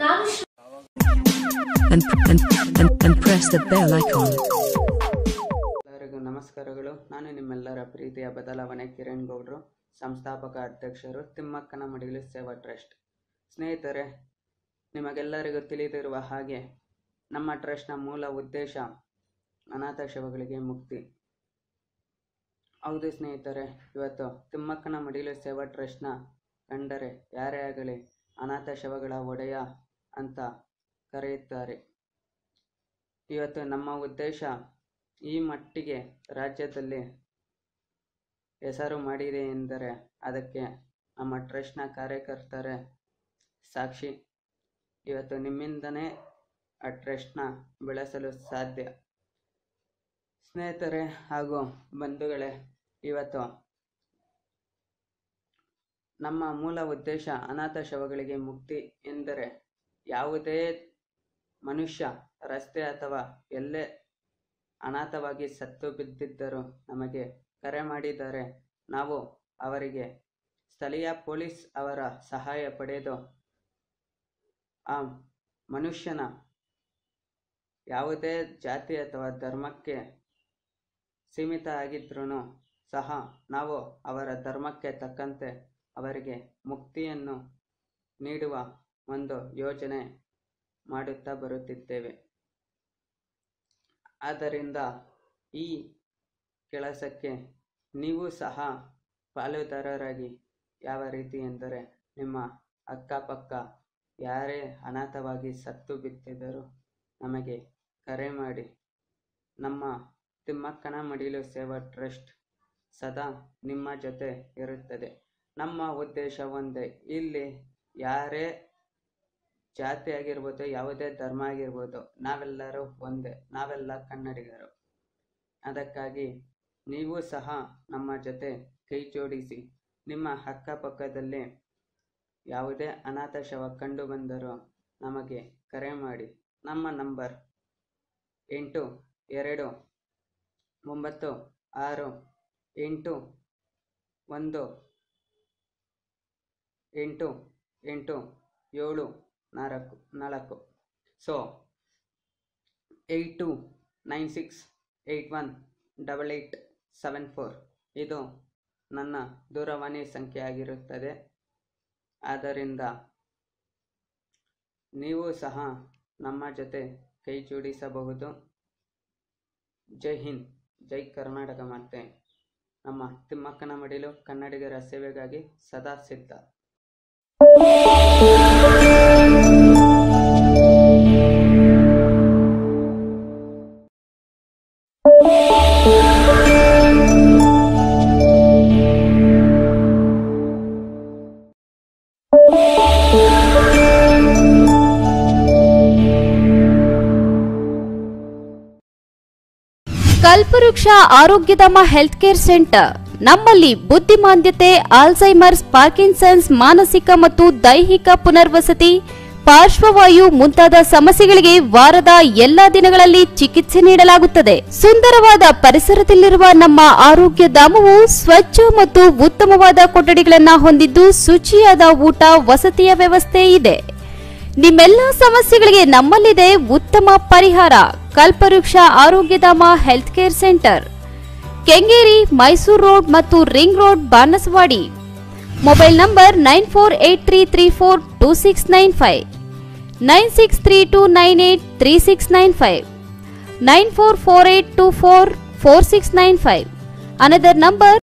ನಾನು ಶ್ರ- and, and, and, and press the bell icon. ಎಲ್ಲರಿಗೂ ನಮಸ್ಕಾರಗಳು ನಾನು ನಿಮ್ಮೆಲ್ಲರ ಪ್ರೀತಿಯ ಬದಲಾವಣೆ ಕಿರಣ್ ಗೌಡ್ರು ಸಂಸ್ಥಾಪಕ ಅಧ್ಯಕ್ಷರು ತಿಮ್ಮಕ್ಕನ ಮಡಿಲು ಸೇವಾ ಟ್ರಸ್ಟ್ ಸ್ನೇಹಿತರೆ ನಿಮಗೆಲ್ಲರಿಗೂ ತಿಳಿದಿರುವ ಹಾಗೆ ನಮ್ಮ ಟ್ರಸ್ಟ್ನ ಮೂಲ ಉದ್ದೇಶ ಅನಾಥ ಶವಗಳಿಗೆ ಮುಕ್ತಿ ಹೌದು ಸ್ನೇಹಿತರೆ ಇವತ್ತು ತಿಮ್ಮಕ್ಕನ ಮಡಿಲು ಸೇವಾ ಟ್ರಸ್ಟ್ನ ಕಂಡರೆ ಯಾರೇ ಆಗಲಿ ಅನಾಥ ಶವಗಳ ಒಡೆಯ ಅಂತ ಕರೆಯುತ್ತಾರೆ ಇವತ್ತು ನಮ್ಮ ಉದ್ದೇಶ ಈ ಮಟ್ಟಿಗೆ ರಾಜ್ಯದಲ್ಲಿ ಹೆಸರು ಮಾಡಿದೆ ಎಂದರೆ ಅದಕ್ಕೆ ನಮ್ಮ ಟ್ರಸ್ಟ್ನ ಕಾರ್ಯಕರ್ತರೇ ಸಾಕ್ಷಿ ಇವತ್ತು ನಿಮ್ಮಿಂದನೇ ಆ ಟ್ರಸ್ಟ್ನ ಬೆಳೆಸಲು ಸಾಧ್ಯ ಸ್ನೇಹಿತರೆ ಹಾಗೂ ಬಂಧುಗಳೇ ಇವತ್ತು ನಮ್ಮ ಮೂಲ ಉದ್ದೇಶ ಅನಾಥ ಶವಗಳಿಗೆ ಮುಕ್ತಿ ಎಂದರೆ ಯಾವುದೇ ಮನುಷ್ಯ ರಸ್ತೆ ಅಥವಾ ಎಲ್ಲೇ ಅನಾಥವಾಗಿ ಸತ್ತು ಬಿದ್ದಿದ್ದರೂ ನಮಗೆ ಕರೆ ಮಾಡಿದರೆ ನಾವು ಅವರಿಗೆ ಸ್ಥಳೀಯ ಪೊಲೀಸ್ ಅವರ ಸಹಾಯ ಪಡೆದು ಆ ಮನುಷ್ಯನ ಯಾವುದೇ ಜಾತಿ ಅಥವಾ ಧರ್ಮಕ್ಕೆ ಸೀಮಿತ ಆಗಿದ್ರೂ ಸಹ ನಾವು ಅವರ ಧರ್ಮಕ್ಕೆ ತಕ್ಕಂತೆ ಅವರಿಗೆ ಮುಕ್ತಿಯನ್ನು ನೀಡುವ ಒಂದು ಯೋಜನೆ ಮಾಡುತ್ತಾ ಬರುತ್ತಿದ್ದೇವೆ ಆದ್ದರಿಂದ ಈ ಕೆಲಸಕ್ಕೆ ನೀವು ಸಹ ಪಾಲುದಾರರಾಗಿ ಯಾವ ರೀತಿ ಎಂದರೆ ನಿಮ್ಮ ಅಕ್ಕಪಕ್ಕ ಯಾರೇ ಅನಾಥವಾಗಿ ಸತ್ತು ಬಿದ್ದಿದ್ದರೂ ನಮಗೆ ಕರೆ ಮಾಡಿ ನಮ್ಮ ತಿಮ್ಮಕ್ಕನ ಮಡಿಲು ಸೇವಾ ಟ್ರಸ್ಟ್ ಸದಾ ನಿಮ್ಮ ಜೊತೆ ಇರುತ್ತದೆ ನಮ್ಮ ಉದ್ದೇಶ ಒಂದೇ ಇಲ್ಲಿ ಯಾರೇ ಜಾತಿ ಆಗಿರ್ಬೋದು ಯಾವುದೇ ಧರ್ಮ ಆಗಿರ್ಬೋದು ನಾವೆಲ್ಲರೂ ಒಂದೇ ನಾವೆಲ್ಲ ಕನ್ನಡಿಗರು ಅದಕ್ಕಾಗಿ ನೀವು ಸಹ ನಮ್ಮ ಜೊತೆ ಕೈ ಜೋಡಿಸಿ ನಿಮ್ಮ ಅಕ್ಕಪಕ್ಕದಲ್ಲಿ ಯಾವುದೇ ಅನಾಥ ಶವ ಕಂಡು ಬಂದರೂ ನಮಗೆ ಕರೆ ಮಾಡಿ ನಮ್ಮ ನಂಬರ್ ಎಂಟು ಎರಡು ಒಂಬತ್ತು ಆರು ಎಂಟು ಒಂದು ಎಂಟು ಎಂಟು ಏಳು ನಾಲ್ಕು ನಾಲ್ಕು so eight two nine six eight one double eight seven four ಇದು ನನ್ನ ದೂರವಾಣಿ ಸಂಖ್ಯೆ ಆಗಿರುತ್ತದೆ ಆದ್ದರಿಂದ ನೀವು ಸಹ ನಮ್ಮ ಜೊತೆ ಕೈ ಜೋಡಿಸಬಹುದು ಜೈ ಹಿಂದ್ ಜೈ ಕರ್ನಾಟಕ ಮತ್ತೆ ನಮ್ಮ ತಿಮ್ಮಕ್ಕನ ಮಡಿಲು ಕನ್ನಡಿಗರ ಸೇವೆಗಾಗಿ ಸದಾ ಸಿದ್ಧ ಕಲ್ಪವೃಕ್ಷ ಆರೋಗ್ಯಧಾಮ ಹೆಲ್ತ್ ಕೇರ್ ಸೆಂಟರ್ ನಮ್ಮಲ್ಲಿ ಬುದ್ಧಿಮಾಂದ್ಯತೆ ಆಲ್ಝೈಮರ್ಸ್ ಪಾರ್ಕಿನ್ಸನ್ಸ್ ಮಾನಸಿಕ ಮತ್ತು ದೈಹಿಕ ಪುನರ್ವಸತಿ ಪಾರ್ಶ್ವವಾಯು ಮುಂತಾದ ಸಮಸ್ಯೆಗಳಿಗೆ ವಾರದ ಎಲ್ಲಾ ದಿನಗಳಲ್ಲಿ ಚಿಕಿತ್ಸೆ ನೀಡಲಾಗುತ್ತದೆ ಸುಂದರವಾದ ಪರಿಸರದಲ್ಲಿರುವ ನಮ್ಮ ಆರೋಗ್ಯ ಧಾಮವು ಸ್ವಚ್ಛ ಮತ್ತು ಉತ್ತಮವಾದ ಕೊಠಡಿಗಳನ್ನು ಹೊಂದಿದ್ದು ಶುಚಿಯಾದ ಊಟ ವಸತಿಯ ವ್ಯವಸ್ಥೆ ಇದೆ ನಿಮ್ಮೆಲ್ಲ ಸಮಸ್ಯೆಗಳಿಗೆ ನಮ್ಮಲ್ಲಿದೆ ಉತ್ತಮ ಪರಿಹಾರ Kalpavriksha Arogyadhama health care centre Kengeri Mysuru road ಮತ್ತು ring road Banaswadi mobile number nine four eight three three four two six nine five nine six three two nine eight three six nine five nine four four eight two four four six nine five another number